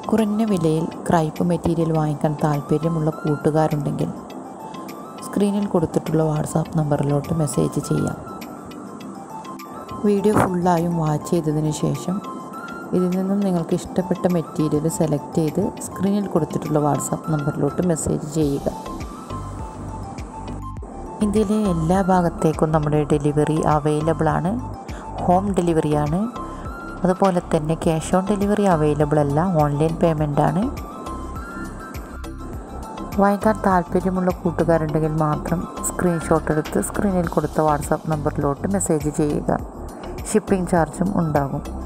കുറഞ്ഞ വിലയിൽ crepe material വാങ്ങിക്കാൻ താല്പര്യമുള്ള കൂട്ടുകാരുണ്ടെങ്കിൽ സ്ക്രീനിൽ കൊടുത്തിട്ടുള്ള വാട്സാപ്പ് നമ്പറിലോട്ട് മെസ്സേജ് ചെയ്യാം വീഡിയോ ഫുള്ളായും വാച്ച് ചെയ്തതിന് ശേഷം ഇതിൽ നിന്നും നിങ്ങൾക്ക് ഇഷ്ടപ്പെട്ട മെറ്റീരിയൽ സെലക്ട് ചെയ്ത് സ്ക്രീനിൽ കൊടുത്തിട്ടുള്ള വാട്സാപ്പ് നമ്പറിലോട്ട് മെസ്സേജ് ചെയ്യുക ഇന്ത്യയിലെ എല്ലാ ഭാഗത്തേക്കും നമ്മുടെ ഡെലിവറി അവൈലബിൾ ആണ് ഹോം ഡെലിവറിയാണ് അതുപോലെ തന്നെ ക്യാഷ് ഓൺ ഡെലിവറി അവൈലബിൾ അല്ല ഓൺലൈൻ പേയ്മെൻ്റ് ആണ് വാങ്ങിക്കാൻ താല്പര്യമുള്ള കൂട്ടുകാരുണ്ടെങ്കിൽ മാത്രം സ്ക്രീൻഷോട്ട് എടുത്ത് സ്ക്രീനിൽ കൊടുത്ത വാട്സാപ്പ് നമ്പറിലോട്ട് മെസ്സേജ് ചെയ്യുക ഷിപ്പിംഗ് ചാർജും ഉണ്ടാകും